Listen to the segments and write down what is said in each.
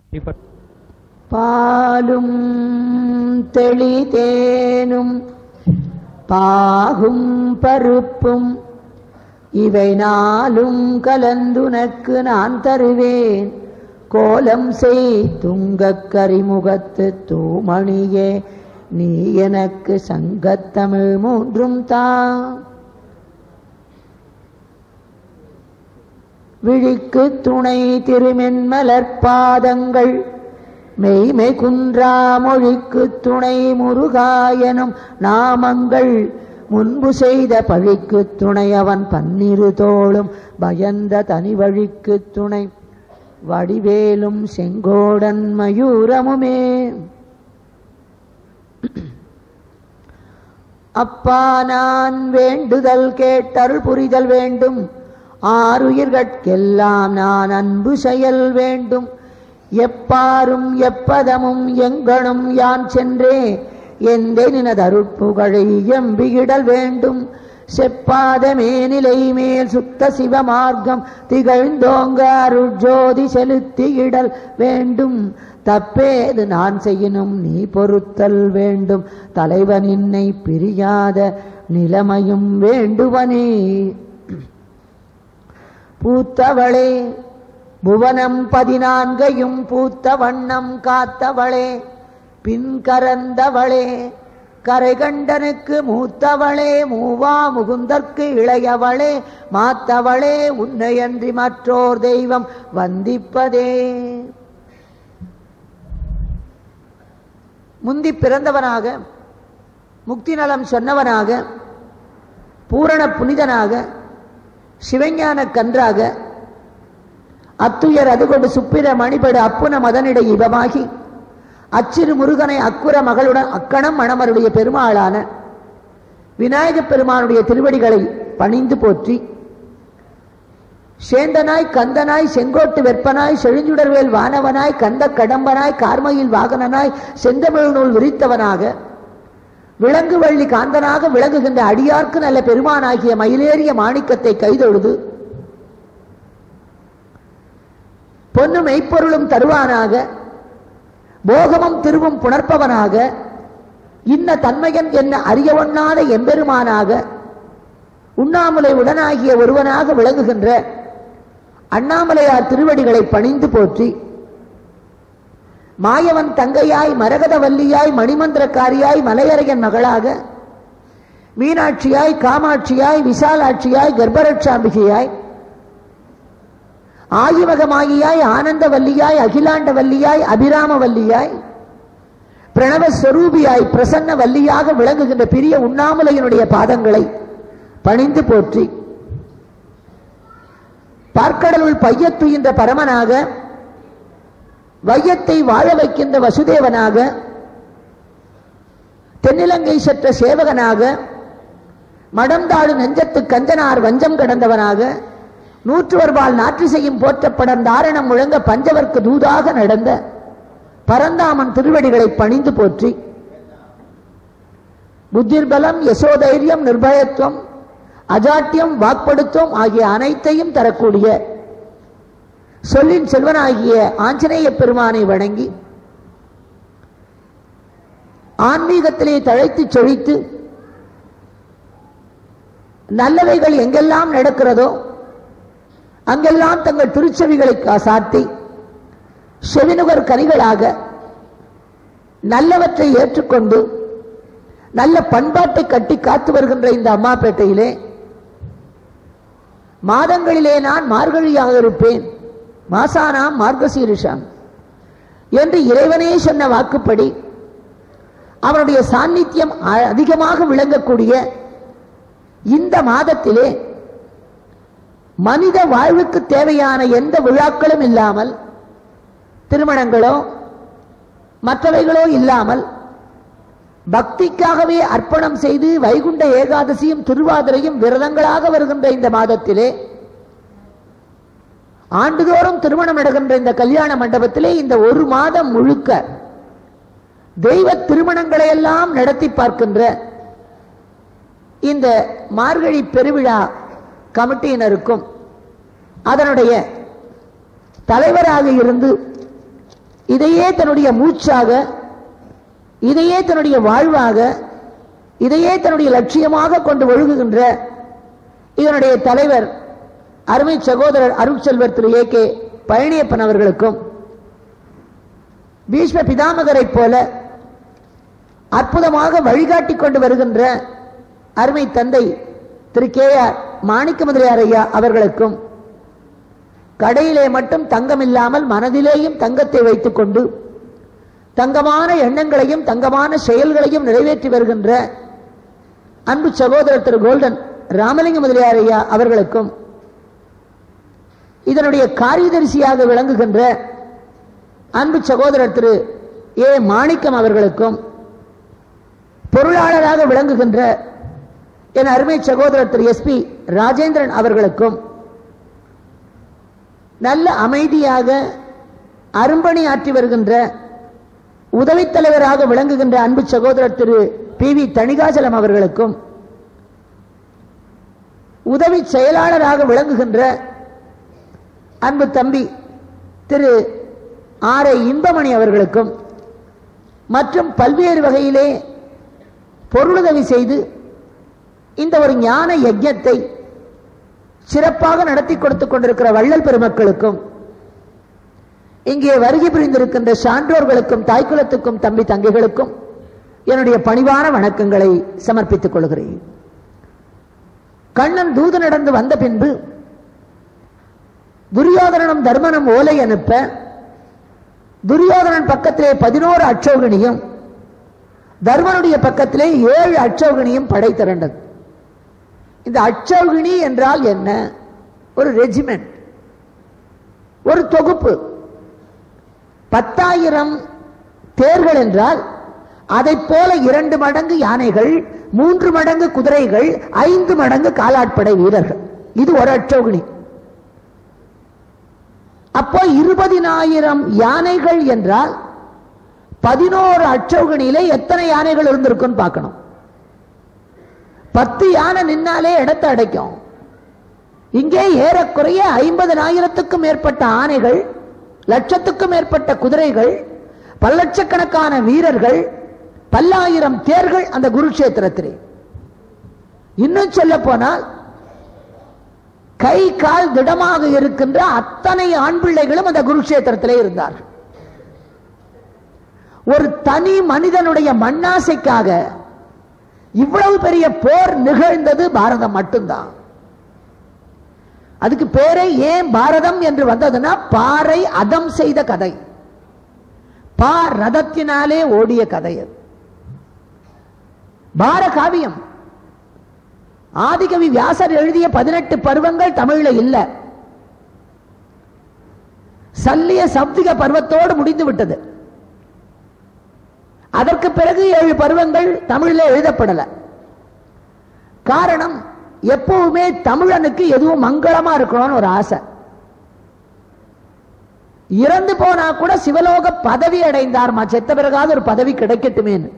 இப்ப பாலும் தெளிதேனும் பாகும் பருப்பும் இவை நாளும் கலந்துனக்கு நான் தருவேன் கோலம் செய் துங்கக் கரிமுகத்து தூமணியே நீ எனக்கு சங்கத்தமிழ் மூன்றும் தா விழிக்கு துணை திருமென்மலர் பாதங்கள் மெய்மை குன்றா மொழிக்கு துணை முருகாயனும் நாமங்கள் முன்பு செய்த பழிக்கு துணை அவன் பன்னிரு தோளும் பயந்த தனி வழிக்கு துணை வடிவேலும் செங்கோடன் மயூரமுமே அப்பா நான் வேண்டுதல் கேட்டருள் புரிதல் வேண்டும் ஆறுயிர்கட்கெல்லாம் நான் அன்பு செயல் வேண்டும் எப்பாரும் எப்பதமும் எங்கனும் யான் சென்றே எந்த நினதருட்புகழை எம்பியிடல் வேண்டும் செப்பாத மேனிலை மேல் சுத்த சிவமார்க்கம் திகழ்ந்தோங்க அருட்ஜோதி செலுத்தியிடல் வேண்டும் தப்பேது நான் செய்யினும் நீ பொறுத்தல் வேண்டும் தலைவன் என்னை பிரியாத நிலைமையும் வேண்டுவனே பூத்தவளே புவனம் பதினான்கையும் பூத்த வண்ணம் காத்தவளே பின் கரந்தவளே கரை கண்டனுக்கு மூத்தவளே மூவா முகுந்தற்கு இளையவளே மாத்தவளே உன்னையன்றி மற்றோர் தெய்வம் வந்திப்பதே முந்தி பிறந்தவனாக முக்தி நலம் சொன்னவனாக பூரண புனிதனாக சிவஞான கன்றாக அத்துயர் அதுகொண்டு சுப்பிர மணிபடு அப்புன மதனிட இவமாகி அச்சிறு முருகனை அக்குற மகளுடன் அக்கணம் மணமருடைய பெருமாளான விநாயகப் பெருமானுடைய திருவடிகளை பணிந்து போற்றி சேந்தனாய் கந்தனாய் செங்கோட்டு வெப்பனாய் செழுஞ்சுடர்வேல் வானவனாய் கந்த கடம்பனாய் கார்மையில் வாகனனாய் செந்தமிழ் நூல் விரித்தவனாக விலங்கு வள்ளி காந்தனாக விளங்குகின்ற அடியார்க்கு நல்ல பெருமானாகிய மயிலேறிய மாணிக்கத்தை கைதொழுது பொன்னு மெய்ப்பொருளும் தருவானாக போகமும் திருவும் புணர்ப்பவனாக இன்ன தன்மையன் என்ன அறியவொண்ணாத எம்பெருமானாக உண்ணாமுலை உடனாகிய ஒருவனாக விளங்குகின்ற அண்ணாமலையார் திருவடிகளை பணிந்து போற்றி மாயவன் தங்கையாய் மரகதவல்லியாய் மணிமந்திரக்காரியாய் மலையரையன் மகளாக மீனாட்சியாய் காமாட்சியாய் விசாலாட்சியாய் கர்ப்பரட்சாம்பிகையாய் ஆயிவகமாகியாய் ஆனந்தவல்லியாய் அகிலாண்டவல்லியாய் அபிராமவல்லியாய் பிரணவஸ்வரூபியாய் பிரசன்ன வல்லியாக விளங்குகின்ற பிரிய உண்ணாமலையினுடைய பாதங்களை பணிந்து போற்றி பார்க்கடலுள் பையத்துயின்ற பரமனாக வையத்தை வாழ வைக்கின்ற வசுதேவனாக தென்னிலங்கை சற்ற சேவகனாக மடம்தாடு நெஞ்சத்து கஞ்சனார் வஞ்சம் கடந்தவனாக நூற்றுவர்பால் நாற்று செய்யும் போற்றப்படம் தாரணம் முழங்க பஞ்சவர்க்கு தூதாக நடந்த பரந்தாமன் திருவடிகளை பணிந்து போற்றி புத்திர்பலம் யசோதைரியம் நிர்பயத்துவம் அஜாட்டியம் வாக்படுத்துவம் ஆகிய அனைத்தையும் தரக்கூடிய சொல்லின் செல்வனாகிய ஆஞ்சநேய பெருமானை வணங்கி ஆன்மீகத்திலே தழைத்து செழித்து நல்லவைகள் எங்கெல்லாம் நடக்கிறதோ அங்கெல்லாம் தங்கள் திருச்செவிகளை சாத்தி செவினுகர் கனிகளாக நல்லவற்றை ஏற்றுக்கொண்டு நல்ல பண்பாட்டை கட்டி காத்து வருகின்ற இந்த அம்மாப்பேட்டையிலே மாதங்களிலே நான் மார்கழியாக இருப்பேன் மாசானாம் மார்கசீரிஷாம் என்று இறைவனே சொன்ன வாக்குப்படி அவனுடைய சாநித்தியம் அதிகமாக விளங்கக்கூடிய இந்த மாதத்திலே மனித வாழ்வுக்கு தேவையான எந்த விழாக்களும் இல்லாமல் திருமணங்களோ மற்றவைகளோ இல்லாமல் பக்திக்காகவே அர்ப்பணம் செய்து வைகுண்ட ஏகாதசியும் திருவாதிரையும் விரதங்களாக வருகின்ற இந்த மாதத்திலே ஆண்டுதோறும் திருமணம் நடக்கின்ற இந்த கல்யாண மண்டபத்திலே இந்த ஒரு மாதம் முழுக்க தெய்வ திருமணங்களை எல்லாம் நடத்தி பார்க்கின்ற இந்த மார்கழி பெருவிழா கமிட்டியினருக்கும் அதனுடைய தலைவராக இருந்து இதையே தன்னுடைய மூச்சாக இதையே தன்னுடைய வாழ்வாக இதையே தன்னுடைய லட்சியமாக கொண்டு ஒழுகுகின்ற இதனுடைய தலைவர் அருமை சகோதரர் அருட்செல்வர் திரு ஏ கே பழனியப்பன் அவர்களுக்கும் பீஷ்ம பிதாமகரைப் போல அற்புதமாக வழிகாட்டி கொண்டு வருகின்ற அருமை தந்தை திரு கே ஆர் மாணிக்க முதலியார் ஐயா அவர்களுக்கும் கடையிலே மட்டும் தங்கம் இல்லாமல் மனதிலேயும் தங்கத்தை வைத்துக் கொண்டு தங்கமான எண்ணங்களையும் தங்கமான செயல்களையும் நிறைவேற்றி வருகின்ற அன்பு சகோதரர் திரு கோல்டன் ராமலிங்க முதலியார் ஐயா அவர்களுக்கும் இதனுடைய காரியதரிசியாக விளங்குகின்ற அன்பு சகோதரர் திரு ஏ மாணிக்கம் அவர்களுக்கும் பொருளாளராக விளங்குகின்ற என் அருமை சகோதரர் திரு எஸ் பி ராஜேந்திரன் அவர்களுக்கும் நல்ல அமைதியாக அரும்பணி ஆற்றி வருகின்ற உதவித் தலைவராக விளங்குகின்ற அன்பு சகோதரர் திரு பி வி தணிகாசலம் அவர்களுக்கும் உதவி செயலாளராக விளங்குகின்ற அன்பு தம்பி திரு ஆர் ஐ இன்பமணி அவர்களுக்கும் மற்றும் பல்வேறு வகையிலே பொருளுதவி செய்து இந்த ஒரு ஞான யஜ்ஞத்தை சிறப்பாக நடத்தி கொடுத்துக் கொண்டிருக்கிற வள்ளல் பெருமக்களுக்கும் இங்கே வருகை புரிந்திருக்கின்ற சான்றோர்களுக்கும் தாய்க்குலத்துக்கும் தம்பி தங்கைகளுக்கும் என்னுடைய பணிவான வணக்கங்களை சமர்ப்பித்துக் கொள்கிறேன் கண்ணன் தூது நடந்து வந்த பின்பு துரியோதனனும் தர்மனும் ஓலை அனுப்ப துரியோதனன் பக்கத்திலே பதினோரு அச்சோகணியும் தர்மனுடைய பக்கத்திலே ஏழு அச்சோகணியும் படை திரண்டது இந்த அச்சௌகிணி என்றால் என்ன ஒரு ரெஜிமெண்ட் ஒரு தொகுப்பு பத்தாயிரம் தேர்கள் என்றால் அதை போல இரண்டு மடங்கு யானைகள் மூன்று மடங்கு குதிரைகள் ஐந்து மடங்கு காலாட்படை வீரர்கள் இது ஒரு அச்சௌகிணி அப்போ இருபதினாயிரம் யானைகள் என்றால் பதினோரு அச்சௌகணியில எத்தனை யானைகள் இருந்திருக்கும் பார்க்கணும் பத்து யானை நின்னாலே இடத்தை அடைக்கும் இங்கே ஏறக்குறைய ஐம்பதனாயிரத்துக்கும் மேற்பட்ட ஆணைகள் லட்சத்துக்கும் மேற்பட்ட குதிரைகள் பல்லட்சக்கணக்கான வீரர்கள் பல்லாயிரம் தேர்கள் அந்த குருட்சேத்திரத்திலே இன்னும் சொல்ல போனால் கை கால் திடமாக இருக்கின்ற அத்தனை ஆண் பிள்ளைகளும் அந்த குருட்சேத்திரத்திலே இருந்தார்கள் ஒரு தனி மனிதனுடைய மண்ணாசைக்காக இவ்வளவு பெரிய போர் நிகழ்ந்தது பாரதம் மட்டும்தான் அதுக்கு பேரே ஏன் பாரதம் என்று வந்ததுன்னா பாறை அதம் செய்த கதை பா ரதத்தினாலே ஓடிய கதை அது பார காவியம் ஆதிகவி வியாசர் எழுதிய பதினெட்டு பருவங்கள் தமிழ்ல இல்ல சல்லிய சப்திக பருவத்தோடு முடிந்து விட்டது அதற்கு பிறகு ஏழு பருவங்கள் தமிழில் எழுதப்படல காரணம் எப்பவுமே தமிழனுக்கு எதுவும் மங்களமா இருக்கணும்னு ஒரு ஆசை இறந்து போனா கூட சிவலோக பதவி அடைந்தார்மா செத்த பிறகாவது ஒரு பதவி கிடைக்கட்டுமேன்னு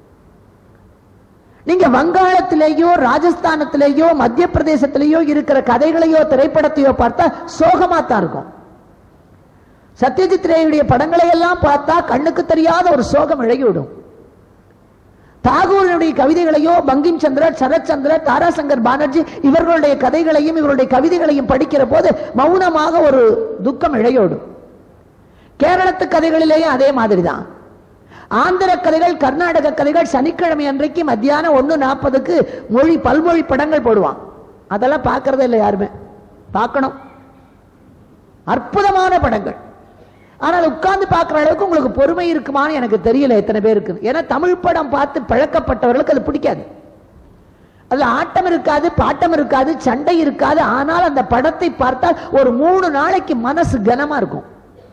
நீங்க வங்காளத்திலேயோ ராஜஸ்தானத்திலேயோ மத்திய பிரதேசத்திலேயோ இருக்கிற கதைகளையோ திரைப்படத்தையோ பார்த்தா சோகமா தான் இருக்கும் சத்யஜித் ரேயுடைய படங்களை எல்லாம் பார்த்தா கண்ணுக்கு தெரியாத ஒரு சோகம் இழகிவிடும் தாகூரினுடைய கவிதைகளையோ பங்கிம் சந்திரர் சரத்சந்திரர் தாராசங்கர் பானர்ஜி இவர்களுடைய கதைகளையும் இவருடைய கவிதைகளையும் படிக்கிற போது மௌனமாக ஒரு துக்கம் இழையோடும் கேரளத்து கதைகளிலேயும் அதே மாதிரி தான் ஆந்திர கதைகள் கர்நாடக கதைகள் சனிக்கிழமை அன்றைக்கு மத்தியானம் ஒன்று நாற்பதுக்கு மொழி பல்மொழி படங்கள் போடுவான் அதெல்லாம் பார்க்கறதே இல்லை யாருமே பார்க்கணும் அற்புதமான படங்கள் ஆனால் உட்கார்ந்து பார்க்குற அளவுக்கு உங்களுக்கு பொறுமை இருக்குமான்னு எனக்கு தெரியல எத்தனை பேருக்கு ஏன்னா தமிழ் படம் பார்த்து பழக்கப்பட்டவர்களுக்கு அது பிடிக்காது அதுல ஆட்டம் இருக்காது பாட்டம் இருக்காது சண்டை இருக்காது ஆனால் அந்த படத்தை பார்த்தால் ஒரு மூணு நாளைக்கு மனசு கனமா இருக்கும்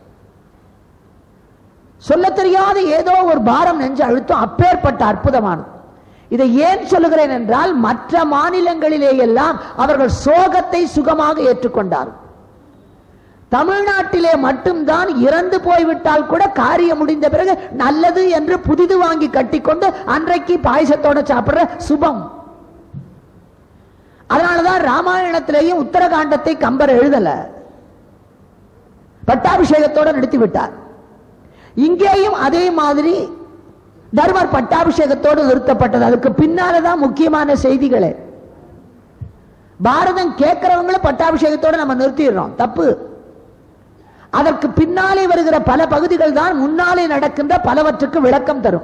சொல்ல தெரியாத ஏதோ ஒரு பாரம் நெஞ்சு அழுத்தம் அப்பேற்பட்ட அற்புதமானது இதை ஏன் சொல்லுகிறேன் என்றால் மற்ற மாநிலங்களிலே எல்லாம் அவர்கள் சோகத்தை சுகமாக ஏற்றுக்கொண்டார்கள் தமிழ்நாட்டிலே மட்டும்தான் இறந்து போய்விட்டால் கூட காரியம் முடிந்த பிறகு நல்லது என்று புதிது வாங்கி கட்டிக்கொண்டு அன்றைக்கு பாயசத்தோட சாப்பிடுற சுபம் அதனாலதான் ராமாயணத்திலேயும் உத்தரகாண்டத்தை கம்பர் எழுதல பட்டாபிஷேகத்தோட நிறுத்தி விட்டார் இங்கேயும் அதே மாதிரி தர்மர் பட்டாபிஷேகத்தோடு நிறுத்தப்பட்டது அதுக்கு பின்னாலதான் முக்கியமான செய்திகளே பாரதம் கேட்கிறவங்களும் பட்டாபிஷேகத்தோட நம்ம நிறுத்திடுறோம் தப்பு அதற்கு பின்னாலே வருகிற பல பகுதிகள் தான் முன்னாலே நடக்கின்ற பலவற்றுக்கு விளக்கம் தரும்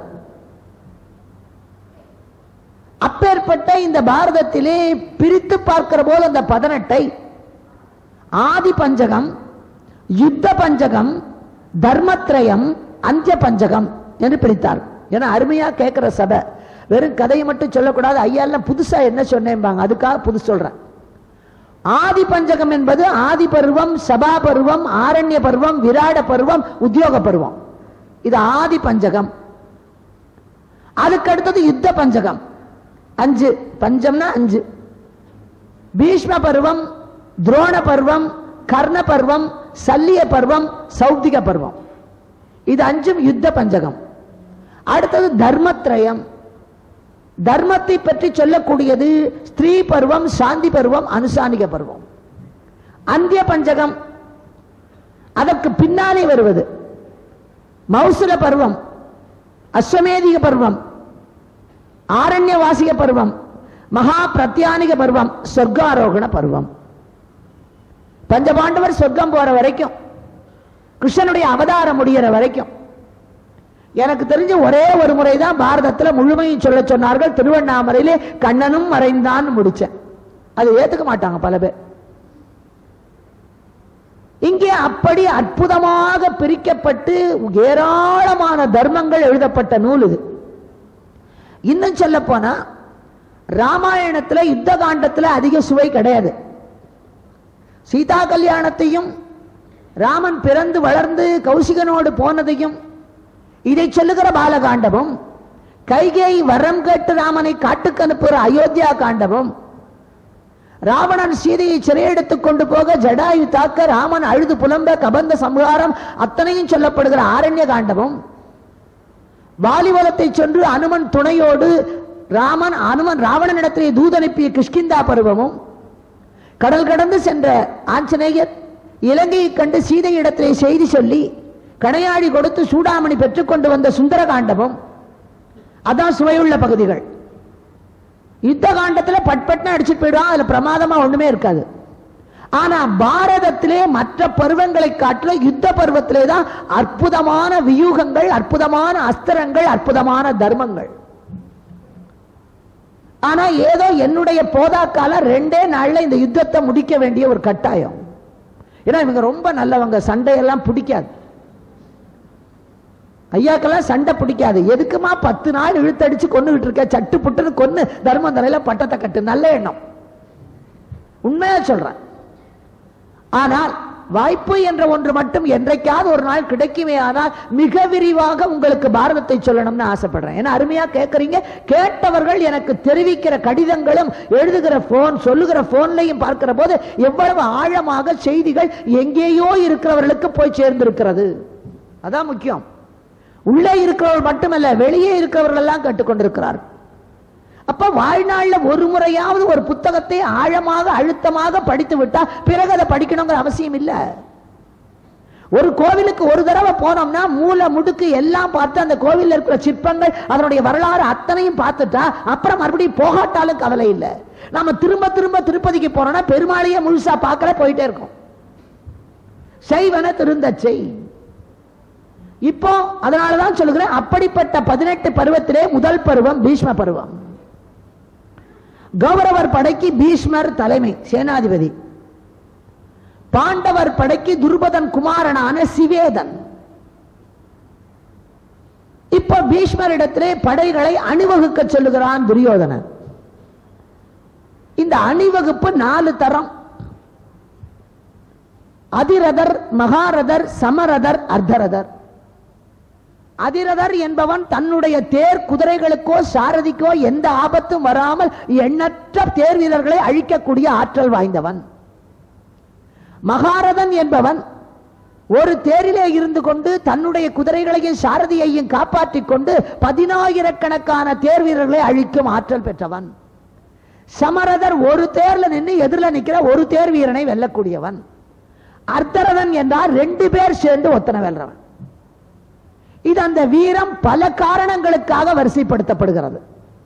அப்பேற்பட்ட இந்த பாரதத்திலே பிரித்து பார்க்கிற போது அந்த பதினெட்டை ஆதி பஞ்சகம் யுத்த பஞ்சகம் தர்மத்ரயம் அந்திய பஞ்சகம் என்று பிரித்தார் ஏன்னா அருமையா கேட்கிற சபை வெறும் கதையை மட்டும் சொல்லக்கூடாது ஐயா எல்லாம் புதுசா என்ன சொன்னேன்பாங்க அதுக்காக புது சொல்றேன் ஆதி பஞ்சகம் என்பது ஆதி பருவம் சபா பருவம் ஆரண்ய பருவம் விராட பருவம் உத்தியோக பருவம் இது ஆதி பஞ்சகம் அதுக்கு அடுத்தது யுத்த பஞ்சகம் அஞ்சு பஞ்சம்னா அஞ்சு பீஷ்ம பருவம் துரோண பருவம் கர்ண பருவம் சல்லிய பருவம் சௌத்திக பருவம் இது அஞ்சும் யுத்த பஞ்சகம் அடுத்தது தர்மத்ரயம் தர்மத்தை பற்றி சொல்லக்கூடியது ஸ்திரீ பருவம் சாந்தி பருவம் அனுசானிக பருவம் அந்திய பஞ்சகம் அதற்கு பின்னாலே வருவது மௌசுல பருவம் அஸ்வமேதிக பருவம் ஆரண்யவாசிக பருவம் மகா பிரத்யானிக பருவம் சொர்க்காரோகண பருவம் பஞ்சபாண்டவர் சொர்க்கம் போற வரைக்கும் கிருஷ்ணனுடைய அவதாரம் முடிகிற வரைக்கும் எனக்கு தெரிஞ்ச ஒரே ஒரு முறை தான் பாரதத்துல முழுமையும் சொல்ல சொன்னார்கள் திருவண்ணாமலையிலே கண்ணனும் மறைந்தான் முடிச்சேன் அது ஏத்துக்க மாட்டாங்க பல பேர் இங்கே அப்படி அற்புதமாக பிரிக்கப்பட்டு ஏராளமான தர்மங்கள் எழுதப்பட்ட நூல் இது இன்னும் சொல்ல போனா ராமாயணத்துல யுத்த காண்டத்துல அதிக சுவை கிடையாது சீதா கல்யாணத்தையும் ராமன் பிறந்து வளர்ந்து கௌசிகனோடு போனதையும் இதை சொல்லுகிற பாலகாண்டமும் கைகேயி வரம் கேட்டு ராமனை காட்டுக்கு அனுப்புகிற அயோத்தியா காண்டமும் ராவணன் சீதையை சிறையெடுத்துக் கொண்டு போக ஜடாயு தாக்க ராமன் அழுது புலம்ப கபந்த சம்ஹாரம் அத்தனையும் சொல்லப்படுகிற ஆரண்ய காண்டமும் வாலிபலத்தை சென்று அனுமன் துணையோடு ராமன் அனுமன் ராவணனிடத்திலே தூதனுப்பிய கிஷ்கிந்தா பருவமும் கடல் கடந்து சென்ற ஆஞ்சநேயர் இலங்கையை கண்டு சீதையிடத்திலே செய்தி சொல்லி கடையாடி கொடுத்து சூடாமணி பெற்றுக்கொண்டு வந்த சுந்தர காண்டமும் அதான் சுவையுள்ள பகுதிகள் யுத்த காண்டத்துல பட்பட்னு அடிச்சுட்டு போயிடுவான் அதுல பிரமாதமா ஒண்ணுமே இருக்காது ஆனா பாரதத்திலே மற்ற பருவங்களை காட்டிலும் யுத்த பருவத்திலே தான் அற்புதமான வியூகங்கள் அற்புதமான அஸ்திரங்கள் அற்புதமான தர்மங்கள் ஆனா ஏதோ என்னுடைய போதாக்கால ரெண்டே நாள்ல இந்த யுத்தத்தை முடிக்க வேண்டிய ஒரு கட்டாயம் ஏன்னா இவங்க ரொம்ப நல்லவங்க சண்டையெல்லாம் பிடிக்காது ஐயாக்கெல்லாம் சண்டை பிடிக்காது எதுக்குமா பத்து நாள் இழுத்தடிச்சு கொண்டுகிட்டு இருக்க சட்டு புட்டுன்னு கொன்னு தர்மம் தலையில பட்டத்தை கட்டு நல்ல எண்ணம் உண்மையா சொல்றேன் ஆனால் வாய்ப்பு என்ற ஒன்று மட்டும் என்றைக்காவது ஒரு நாள் கிடைக்குமே ஆனால் மிக விரிவாக உங்களுக்கு பாரதத்தை சொல்லணும்னு ஆசைப்படுறேன் ஏன்னா அருமையா கேட்கறீங்க கேட்டவர்கள் எனக்கு தெரிவிக்கிற கடிதங்களும் எழுதுகிற போன் சொல்லுகிற போன்லையும் பார்க்கிற போது எவ்வளவு ஆழமாக செய்திகள் எங்கேயோ இருக்கிறவர்களுக்கு போய் சேர்ந்திருக்கிறது அதான் முக்கியம் உள்ளே இருக்கிறவர்கள் மட்டுமல்ல வெளியே இருக்கிறவர்கள் எல்லாம் கற்றுக்கொண்டிருக்கிறார் அப்ப வாழ்நாள்ல ஒரு முறையாவது ஒரு புத்தகத்தை ஆழமாக அழுத்தமாக படித்து விட்டா பிறகு அதை படிக்கணுங்கிற அவசியம் இல்ல ஒரு கோவிலுக்கு ஒரு தடவை போனோம்னா மூல முடுக்கு எல்லாம் பார்த்து அந்த கோவில்ல இருக்கிற சிற்பங்கள் அதனுடைய வரலாறு அத்தனையும் பார்த்துட்டா அப்புறம் மறுபடியும் போகாட்டாலும் கவலை இல்லை நாம திரும்ப திரும்ப திருப்பதிக்கு போனோம்னா பெருமாளையே முழுசா பார்க்கல போயிட்டே இருக்கும் செய்வன திருந்த செய் இப்போ அதனாலதான் சொல்லுகிறேன் அப்படிப்பட்ட பதினெட்டு பருவத்திலே முதல் பருவம் பீஷ்ம பருவம் கௌரவர் படைக்கு பீஷ்மர் தலைமை சேனாதிபதி பாண்டவர் படைக்கு துருபதன் குமாரனான சிவேதன் இப்ப பீஷ்மரிடத்திலே படைகளை அணிவகுக்க சொல்லுகிறான் துரியோதனன் இந்த அணிவகுப்பு நாலு தரம் அதிரதர் மகாரதர் சமரதர் அர்த்தரதர் அதிரதர் என்பவன் தன்னுடைய தேர் குதிரைகளுக்கோ சாரதிக்கோ எந்த ஆபத்தும் வராமல் எண்ணற்ற தேர் வீரர்களை அழிக்கக்கூடிய ஆற்றல் வாய்ந்தவன் மகாரதன் என்பவன் ஒரு தேரிலே இருந்து கொண்டு தன்னுடைய குதிரைகளையும் சாரதியையும் காப்பாற்றிக் கொண்டு பதினாயிரக்கணக்கான தேர் வீரர்களை அழிக்கும் ஆற்றல் பெற்றவன் சமரதர் ஒரு தேர்ல நின்று எதிரில் நிக்கிற ஒரு தேர் வீரனை வெல்லக்கூடியவன் அர்த்தரதன் என்றால் ரெண்டு பேர் சேர்ந்து ஒத்தனை வெல்றவன் இது அந்த வீரம் பல காரணங்களுக்காக வரிசைப்படுத்தப்படுகிறது